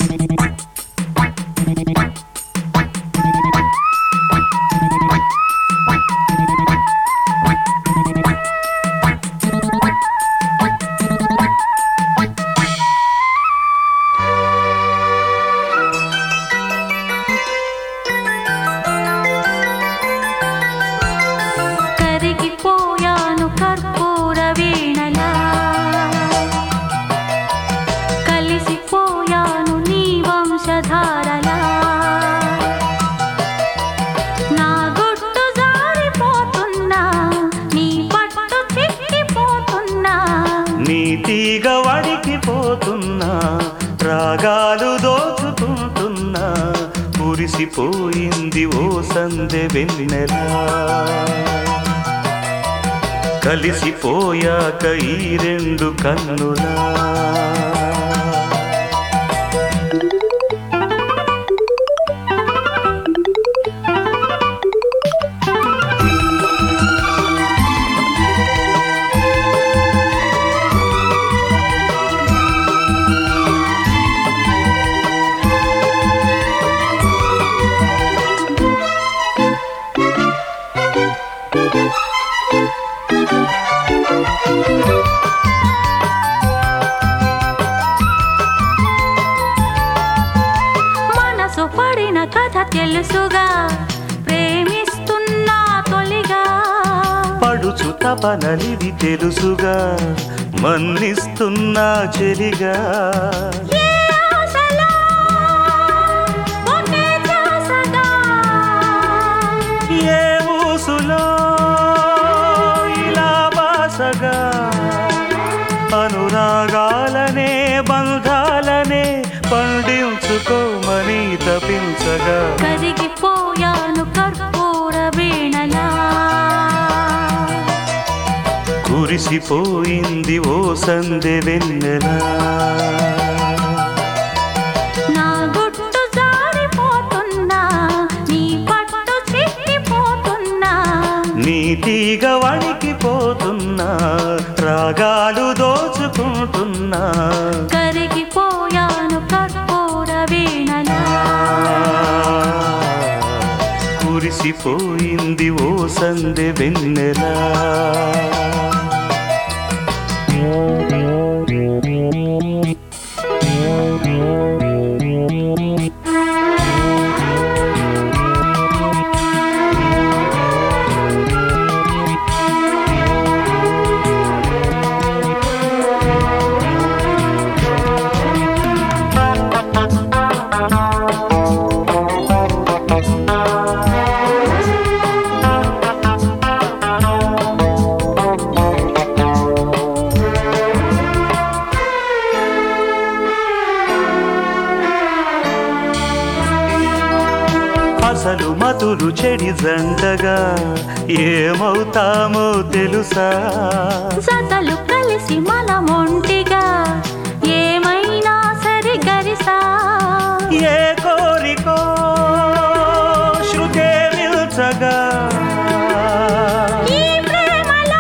కరిగిపోయాను కర్పూర వీణలా కలిసిపోయాను నీ వంశధారలా నా గుట్టు జారిపోతున్నా నీ పట్టు చిక్కిపోతున్నా నీ తీగ వడికిపోతున్నా రాగాలు దోచుకుంటున్నా కురిసిపోయింది ఓ సందె వెన్నెలా కలిసిపోయాక ఈ రెండు కన్నులా మనసు పడిన కథ తెలుసుగా ప్రేమిస్తున్నా తొలిగా పడుచు తపనలిది తెలుసుగా మన్నిస్తున్నా చెలిగా ఏ ఆశలో ఒకే ధ్యాసగా ఏ ఊసులో ఇలా బాసగా అనురాగాలనే బంధాలనే పండించుకోమని తపించగా కరిగిపోయాను కర్పూర వీణలా కురిసిపోయింది ఓ సందె వెన్నెలా నా గుట్టు జారిపోతున్నా నీ పట్టు చిక్కిపోతున్నా నీ తీగ వణికిపోతున్నా రాగాలు దోచుకుంటున్నా కరిగిపోయాను కర్పూర వీణలా కురిసిపోయింది ఓ సందె వెన్నెలా అసలు మతులు చెడి జంటగా ఏమవుతామో తెలుసా జతలు కలిసి మనమొంటిగా ఏమైనా సరి గరిసా ఏ కోరికో శృతే మిల్చగా ఈ ప్రేమలో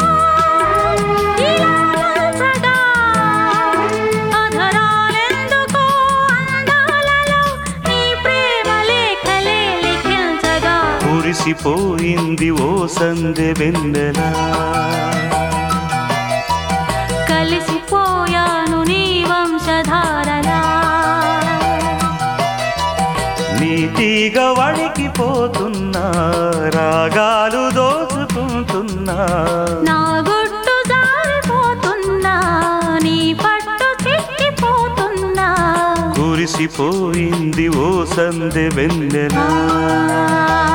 ఇలా వలసగా అధరాలెందుకో అందాలలో నీ ప్రేమ లేఖలే లిఖించగా కురిసిపోయింది ఓ సందె వెన్నెలా కలిసిపోయాను నీ వంశధారలా నీ తీగ వణికిపోతున్నా రాగాలు దోచుకుంటున్నా నా గుట్టు జారిపోతున్నా నీ పట్టు చిక్కిపోతున్నా కురిసిపోయింది ఓ సందె వెన్నెలా ఆ